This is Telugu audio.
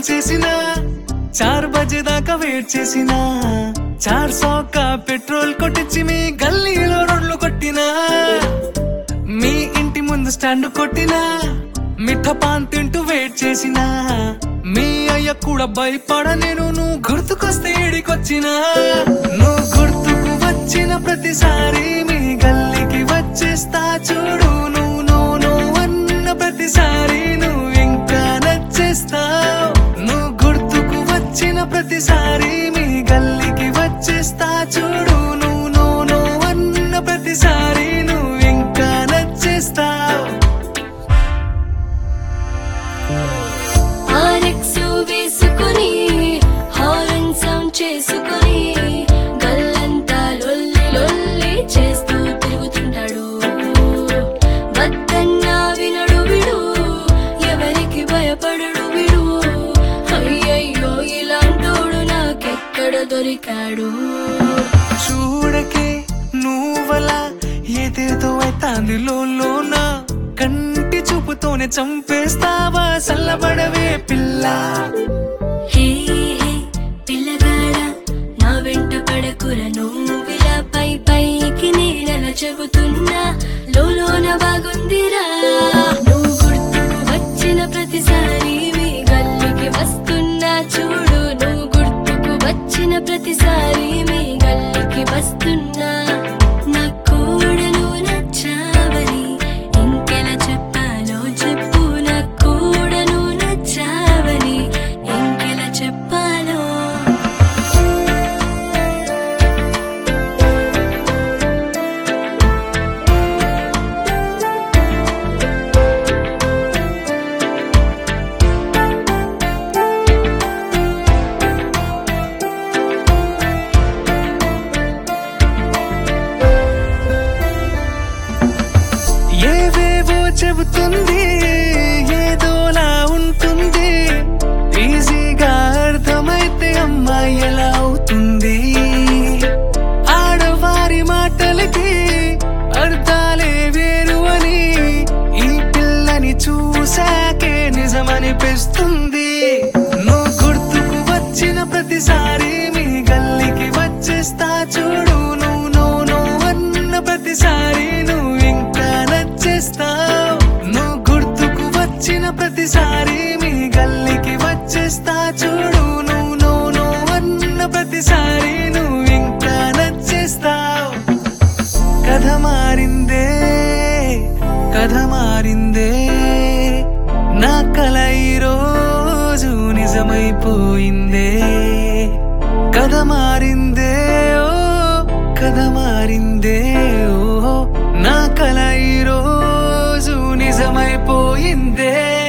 చేసిన చార్ బజే దాకా వెయిట్ చేసిన చార్ సోక పెట్రోల్ కొట్టించి మీ గల్లీలో రోడ్లు కొట్టినా మీ ఇంటి ముందు స్టాండ్ కొట్టినా మిఠ పాన్ తింటూ వెయిట్ చేసిన మీ అయ్య కూడా భయపడ నేను నువ్వు గుర్తుకొస్తే ఏడికొచ్చినా నువ్వు గుర్తుకు వచ్చిన ప్రతిసారి మీ గల్లీకి వచ్చేస్తా చూడు నువ్వు నువ్వు నువ్వు అన్న ప్రతిసారి నువ్వు ఇంకా నచ్చేస్తావు నువ్వు గుర్తుకు వచ్చిన ప్రతిసారి మీ గల్లీకి వచ్చేస్తా చూడు నువ్వు నువ్వు నువ్వు అన్న ప్రతిసారి నువ్వు ఇంకా నచ్చేస్తావు ఆర్ఎక్స్ వేసుకొని హారన్ సౌండ్ చేసుకొని గల్లంతా లొల్లి లొల్లి చేస్తూ తిరుగుతుంటాడు వద్దన్నా వినడు విడు ఎవరికి భయపడడు విడు అయ్యయ్యో ఇలాంటోడు నాకెక్కడ దొరికాడు చూడకే నువ్వలా ఏదేదో అయితాంది లోన కంటి చూపుతోనే చంపేస్తావా చల్లబడవే పిల్ల హే హే పిల్లగాడ నా వెంట పడకుర నువ్విలా పై పైకి నేనలా చెబుతున్నా లోలోన బాగుందిరా నువ్వు గుర్తుకు వచ్చిన ప్రతిసారి మీ గల్లికి వస్తున్నా చూడు నువ్వు గుర్తుకు వచ్చిన ప్రతిసారి మీ గల్లికి వస్తున్నా నా కూడా నువ్వు నచ్చావని ఇంకెలా చెప్పాలో చెప్పు నా కూడా నువ్వు నచ్చావని ఇంకెలా చెప్పాలో ఏవేవో చెబుతుంది ఏదోలా ఉంటుంది ఈజీగా అర్థమైతే అమ్మాయి ఎలా అవుతుంది ఆడవారి మాటలకి అర్థాలే వేరు అని ఈ పిల్లని చూశాకే నిజమనిపిస్తుంది నువ్వు గుర్తుకు వచ్చిన ప్రతిసారి మీ గల్లీకి వచ్చేస్తా చూడు నువ్వు నువ్వు నువ్వు అన్న ప్రతిసారి నువ్వు ఇంకా నచ్చేస్తావు నువ్వు గుర్తుకు వచ్చిన ప్రతిసారి మీ గల్లీకి వచ్చేస్తా చూడు నువ్వు నువ్వు నువ్వు అన్న ప్రతిసారి నువ్వు ఇంకా నచ్చేస్తావు కథ మారిందే కథ మారిందే నా కల ఈరోజు నిజమైపోయిందే కథ మారిందే ఓ కథ మారిందే ఓ నా కల ఈరోజు నిజమైపోయిందే